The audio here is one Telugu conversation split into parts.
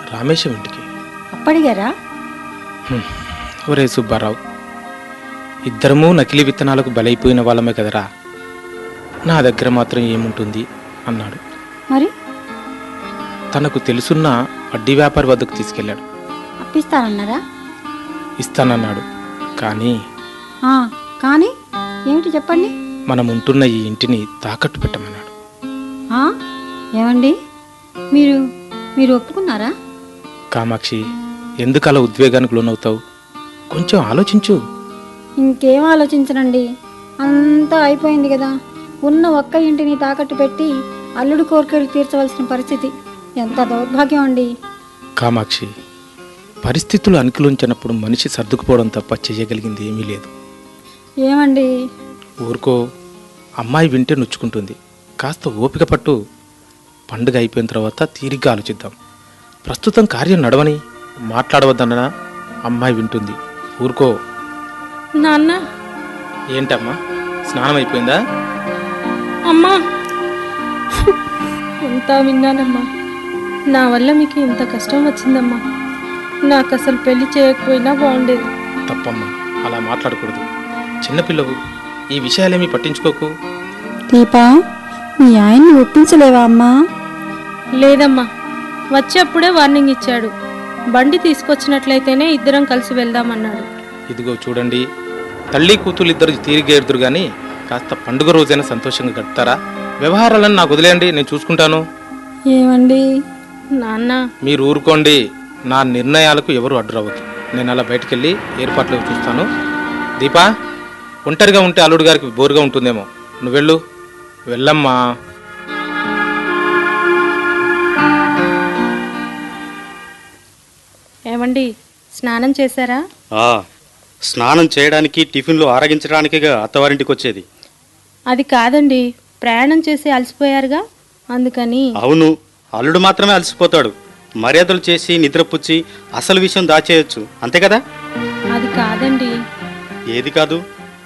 రామేశం ఇంటికి అప్పడిగారా ఒరే సుబ్బారావు ఇద్దరము నకిలీ విత్తనాలకు బలైపోయిన వాళ్ళమే కదరా నా దగ్గర మాత్రం ఏముంటుంది అన్నాడు మరి తనకు తెలుసున్న వడ్డీ వ్యాపారి వద్దకు తీసుకెళ్ళాడు అప్పిస్తారన్నారా ఇస్తానన్నాడు కానీ ఆ, కానీ ఏమిటి చెప్పండి మనం ఉంటున్న ఈ ఇంటిని తాకట్టు పెట్టమన్నాడు ఆ, ఏమండి మీరు మీరు ఒప్పుకున్నారా కామాక్షి ఎందుకు అలా ఉద్వేగానికి లోనవుతావు కొంచెం ఆలోచించు ఇంకేం ఆలోచించనండి అంతా అయిపోయింది కదా ఉన్న ఒక్క ఇంటిని తాకట్టు పెట్టి అల్లుడు కోరికలు తీర్చవలసిన పరిస్థితి ఎంత దౌర్భాగ్యం అండి కామాక్షి పరిస్థితులు అనుకూలించినప్పుడు మనిషి సర్దుకుపోవడం తప్ప చేయగలిగింది ఏమీ లేదు ఏమండి ఊరుకో అమ్మాయి వింటే నొచ్చుకుంటుంది కాస్త ఓపిక పట్టు పండుగ అయిపోయిన తర్వాత తీరిగ్గా ఆలోచిద్దాం ప్రస్తుతం కార్యం నడవని మాట్లాడవద్దన్నా అమ్మాయి వింటుంది ఊరుకో నాన్న ఏంటమ్మా స్నానం అయిపోయిందా అమ్మా అంతా విన్నానమ్మా నా వల్ల మీకు ఇంత కష్టం వచ్చిందమ్మా నాకు అసలు పెళ్లి చేయకపోయినా బాగుండేది తప్పమ్మా అలా మాట్లాడకూడదు చిన్నపిల్లవు ఈ విషయాలేమీ పట్టించుకోకు దీపా మీ ఆయన్ని ఒప్పించలేవా అమ్మా లేదమ్మా వచ్చేప్పుడే వార్నింగ్ ఇచ్చాడు బండి తీసుకొచ్చినట్లయితేనే ఇద్దరం కలిసి వెళ్దామన్నాడు ఇదిగో చూడండి తల్లి కూతురు ఇద్దరు తీరిగ్గా ఎదురు కానీ కాస్త పండుగ రోజైనా సంతోషంగా గడుపుతారా వ్యవహారాలను నాకు వదిలేయండి నేను చూసుకుంటాను ఏమండి నాన్న మీరు ఊరుకోండి నా నిర్ణయాలకు ఎవరు అడ్డురావద్దు నేను అలా బయటకెళ్ళి ఏర్పాట్లు చూస్తాను దీపా ఒంటరిగా ఉంటే అల్లుడు గారికి బోరుగా ఉంటుందేమో నువ్వు వెళ్ళు వెళ్ళమ్మా ఏమండి స్నానం చేశారా ఆ, స్నానం చేయడానికి టిఫిన్లు ఆరగించడానికిగా అత్తవారింటికి వచ్చేది అది కాదండి ప్రయాణం చేసి అలసిపోయారుగా అందుకని అవును అల్లుడు మాత్రమే అలసిపోతాడు మర్యాదలు చేసి నిద్రపుచ్చి అసలు విషయం దాచేయొచ్చు అంతే కదా అది కాదండి ఏది కాదు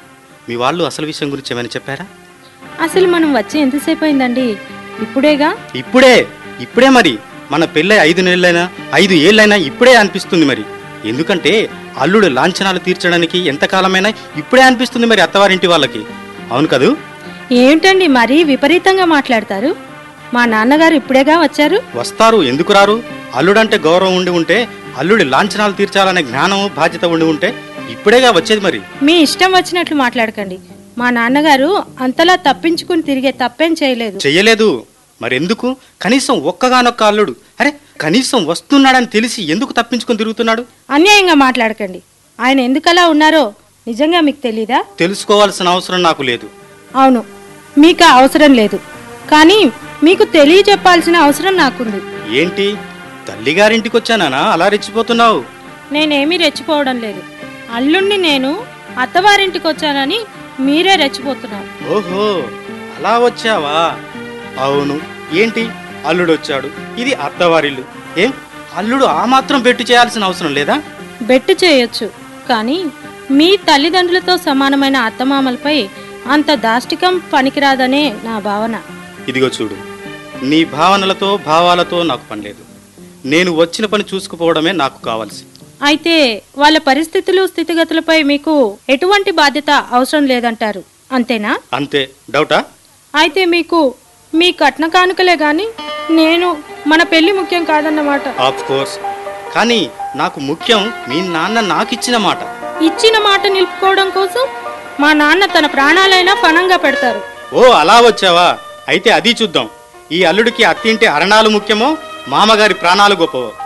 మీ వాళ్ళు అసలు విషయం గురించి ఏమైనా చెప్పారా అసలు మనం వచ్చి ఎంతసేపు అయిందండి ఇప్పుడేగా ఇప్పుడే ఇప్పుడే మరి మన పెళ్ళై ఐదు నెలలైనా ఐదు ఏళ్ళైనా ఇప్పుడే అనిపిస్తుంది మరి ఎందుకంటే అల్లుడు లాంఛనాలు తీర్చడానికి ఎంతకాలమైనా ఇప్పుడే అనిపిస్తుంది మరి అత్తవారింటి వాళ్ళకి అవును కదూ ఏమిటండి మరీ విపరీతంగా మాట్లాడతారు మా నాన్నగారు ఇప్పుడేగా వచ్చారు వస్తారు ఎందుకు రారు అల్లుడంటే గౌరవం ఉండి ఉంటే అల్లుడి లాంఛనాలు తీర్చాలనే జ్ఞానం బాధ్యత ఉండి ఉంటే ఇప్పుడేగా వచ్చేది మరి మీ ఇష్టం వచ్చినట్లు మాట్లాడకండి మా నాన్నగారు అంతలా తప్పించుకుని తిరిగే తప్పేం చేయలేదు చెయ్యలేదు మరెందుకు కనీసం ఒక్కగానొక్క అల్లుడు అరే కనీసం వస్తున్నాడని తెలిసి ఎందుకు తప్పించుకొని తిరుగుతున్నాడు అన్యాయంగా మాట్లాడకండి ఆయన ఎందుకలా ఉన్నారో నిజంగా మీకు తెలీదా తెలుసుకోవాల్సిన అవసరం నాకు లేదు అవును మీకు ఆ అవసరం లేదు కానీ మీకు తెలియజెప్పాల్సిన అవసరం నాకుంది ఏంటి తల్లిగారింటికి వచ్చానా అలా రెచ్చిపోతున్నావు నేనేమీ రెచ్చిపోవడం లేదు అల్లుణ్ణి నేను అత్తవారింటికి వచ్చానని మీరే రెచ్చిపోతున్నారు ఓహో అలా వచ్చావా అవును ఏంటి అల్లుడు వచ్చాడు ఇది అత్తవారిల్లు ఏం అల్లుడు ఆ మాత్రం పెట్టు చేయాల్సిన అవసరం లేదా బెట్టు చేయొచ్చు కానీ మీ తల్లిదండ్రులతో సమానమైన అత్తమామలపై అంత దాష్టికం పనికిరాదనే నా భావన ఇదిగో చూడు నీ భావనలతో భావాలతో నాకు పని లేదు నేను వచ్చిన పని చూసుకుపోవడమే నాకు కావాల్సి అయితే వాళ్ళ పరిస్థితులు స్థితిగతులపై మీకు ఎటువంటి బాధ్యత అవసరం లేదంటారు అంతేనా అంతే డౌటా అయితే మీకు మీ కట్న కానుకలే గాని నేను మన పెళ్లి ముఖ్యం కాదన్నమాట ఆఫ్ కోర్స్ కానీ నాకు ముఖ్యం మీ నాన్న నాకిచ్చిన మాట ఇచ్చిన మాట నిలుపుకోవడం కోసం మా నాన్న తన ప్రాణాలైనా పణంగా పెడతారు ఓ అలా వచ్చావా అయితే అది చూద్దాం ఈ అల్లుడికి అత్తింటి అరణాలు ముఖ్యమో మామగారి ప్రాణాలు గొప్పవో